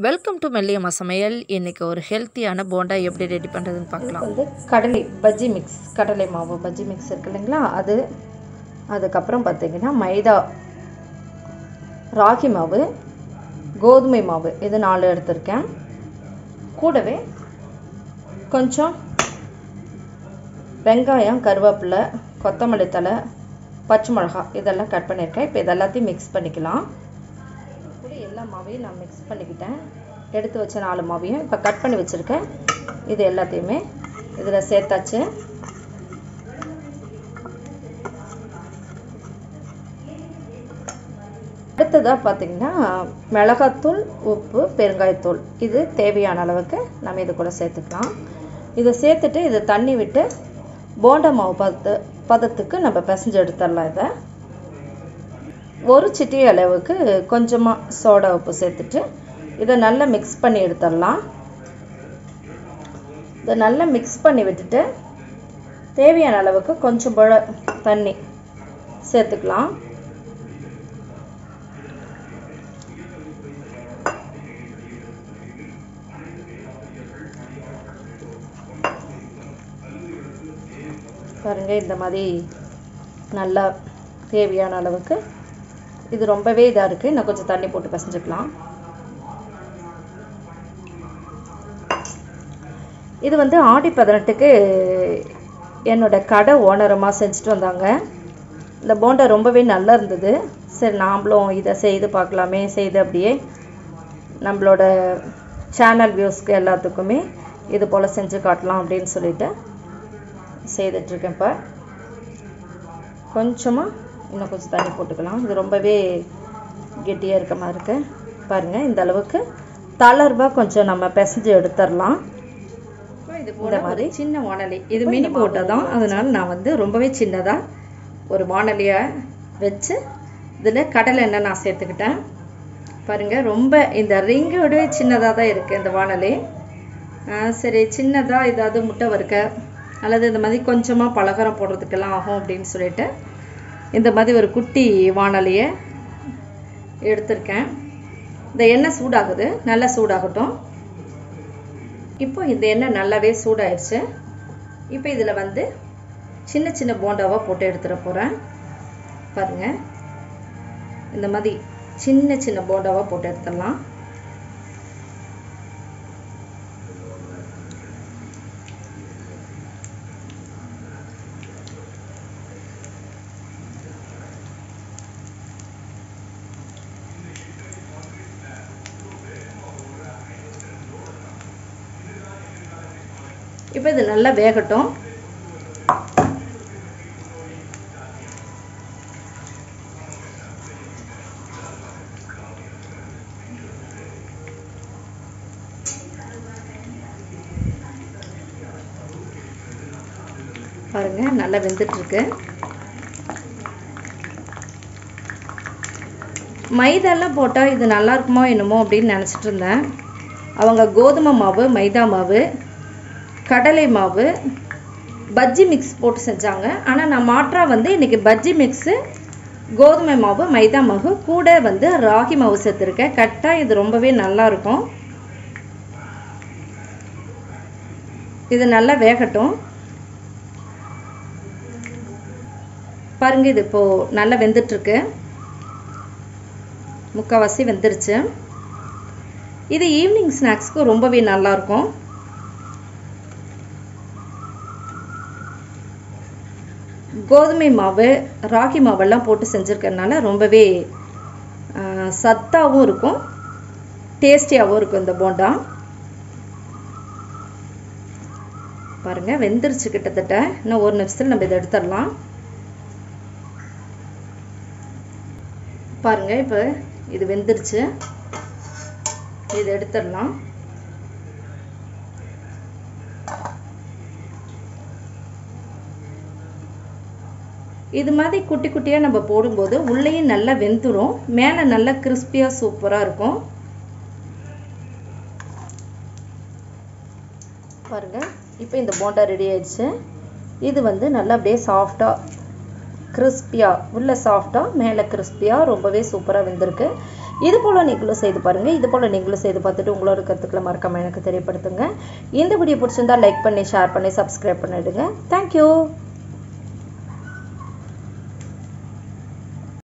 welcome to மெல்லியம்மா சமையல் இன்றைக்கி ஒரு ஹெல்த்தியான போண்டா எப்படி ரெடி பண்ணுறதுன்னு பார்க்கலாம் வந்து கடலை பஜ்ஜி மிக்ஸ் கடலை மாவு பஜ்ஜி மிக்ஸ் இருக்கு இல்லைங்களா அது அதுக்கப்புறம் பார்த்தீங்கன்னா மைதா ராகி மாவு கோதுமை மாவு இது நாலு எடுத்திருக்கேன் கூடவே கொஞ்சம் வெங்காயம் கருவேப்பிலை கொத்தமல்லி தழை பச்சை மிளகாய் இதெல்லாம் கட் பண்ணியிருக்கேன் இப்போ இதெல்லாத்தையும் மிக்ஸ் பண்ணிக்கலாம் கூட எல்லா மாவையும் நான் மிக்ஸ் பண்ணிக்கிட்டேன் எடுத்து வச்ச நாலு மாவையும் இப்போ கட் பண்ணி வச்சுருக்கேன் இது எல்லாத்தையுமே இதில் சேர்த்தாச்சு அடுத்ததாக பார்த்தீங்கன்னா மிளகாத்தூள் உப்பு பெருங்காயத்தூள் இது தேவையான அளவுக்கு நம்ம இது கூட சேர்த்துக்கலாம் இதை சேர்த்துட்டு இதை தண்ணி விட்டு போண்டா மாவு பதத்து பதத்துக்கு நம்ம பிசைஞ்சு எடுத்துடலாம் இதை ஒரு சிட்டி அளவுக்கு கொஞ்சமாக சோடா உப்பு சேர்த்துட்டு இதை நல்லா மிக்ஸ் பண்ணி எடுத்துடலாம் இதை நல்லா மிக்ஸ் பண்ணி விட்டுட்டு தேவையான அளவுக்கு கொஞ்சம் போல தண்ணி சேர்த்துக்கலாம் பாருங்கள் இந்த மாதிரி நல்லா தேவையான அளவுக்கு இது ரொம்பவே இதாக இருக்குது இன்னும் கொஞ்சம் தண்ணி போட்டு பிசைஞ்சுக்கலாம் இது வந்து ஆடி பதினெட்டுக்கு என்னோட கடை ஓனரமாக செஞ்சுட்டு வந்தாங்க இந்த போண்டா ரொம்பவே நல்லா இருந்தது சரி நாம்ளும் இதை செய்து பார்க்கலாமே செய்து அப்படியே நம்மளோட சேனல் வியூஸ்க்கு எல்லாத்துக்குமே இது போல் செஞ்சு காட்டலாம் அப்படின்னு சொல்லிட்டு செய்துட்ருக்கேன் இப்போ கொஞ்சமாக இன்னும் கொஞ்சம் தண்ணி போட்டுக்கலாம் இது ரொம்பவே கெட்டியாக இருக்க மாதிரி இருக்கு பாருங்கள் இந்த அளவுக்கு தளர்வாக கொஞ்சம் நம்ம பிசைஞ்சு எடுத்துடலாம் இது இந்த மாதிரி சின்ன வானொலி இது மினி போட்டோ தான் அதனால நான் வந்து ரொம்பவே சின்னதாக ஒரு வானொலியை வச்சு இதில் கடலை எண்ணெய் நான் சேர்த்துக்கிட்டேன் பாருங்கள் ரொம்ப இந்த ரிங்கோட சின்னதாக தான் இருக்குது இந்த வானொலி சரி சின்னதாக ஏதாவது முட்டை வறுக்க அல்லது இந்த மாதிரி கொஞ்சமாக பலகாரம் போடுறதுக்கெல்லாம் ஆகும் அப்படின்னு சொல்லிட்டு இந்த மாதிரி ஒரு குட்டி வானொலியை எடுத்திருக்கேன் இந்த எண்ணெய் சூடாகுது நல்லா சூடாகட்டும் இப்போ இந்த எண்ணெய் நல்லாவே சூடாயிடுச்சு இப்போ இதில் வந்து சின்ன சின்ன போண்டாவாக போட்டு எடுத்துட போகிறேன் பாருங்கள் இந்த மாதிரி சின்ன சின்ன போண்டாவாக போட்டு எடுத்துடலாம் இப்போ இது நல்லா வேகட்டும் பாருங்க நல்லா வெந்துட்டு இருக்கு மைதாலாம் போட்டால் இது நல்லா இருக்குமோ என்னமோ அப்படின்னு நினச்சிட்டு இருந்தேன் அவங்க கோதுமை மாவு மைதா மாவு கடலை மாவு பஜ்ஜி மிக்ஸ் போட்டு செஞ்சாங்க ஆனால் நான் மாற்றாக வந்து இன்றைக்கி பஜ்ஜி மிக்ஸு கோதுமை மாவு மைதா மாவு கூட வந்து ராகி மாவு சேர்த்துருக்கேன் கட்டாக இது ரொம்பவே நல்லாயிருக்கும் இது நல்லா வேகட்டும் பாருங்க இது இப்போது நல்லா வெந்துட்டுருக்கு முக்கால்வாசி வெந்துருச்சு இது ஈவினிங் ஸ்நாக்ஸ்க்கு ரொம்பவே நல்லாயிருக்கும் கோதுமை மாவு ராகி மாவெல்லாம் போட்டு செஞ்சுருக்கறனால ரொம்பவே சத்தாகவும் இருக்கும் டேஸ்டியாகவும் இருக்கும் இந்த போண்டா பாருங்கள் வெந்துருச்சு கிட்டத்தட்ட இன்னும் ஒரு நிமிஷத்தில் நம்ம இதை எடுத்துடலாம் பாருங்கள் இப்போ இது வெந்துருச்சு இதை எடுத்துடலாம் இது மாதிரி குட்டி குட்டியாக நம்ம போடும்போது உள்ளேயும் நல்லா வெந்துடும் மேலே நல்லா கிறிஸ்பியாக சூப்பராக இருக்கும் பாருங்கள் இப்போ இந்த போண்டா ரெடி ஆயிடுச்சு இது வந்து நல்லா அப்படியே சாஃப்டாக கிறிஸ்பியாக உள்ள சாஃப்டாக மேலே கிறிஸ்பியாக ரொம்பவே சூப்பராக வெந்திருக்கு இது போல் நீங்களும் செய்து பாருங்கள் இது போல் நீங்களும் செய்து பார்த்துட்டு உங்களோட கருத்துக்களை மறக்காமல் எனக்கு தெரியப்படுத்துங்க இந்த வீடியோ பிடிச்சிருந்தா லைக் பண்ணி ஷேர் பண்ணி சப்ஸ்கிரைப் பண்ணிவிடுங்க தேங்க்யூ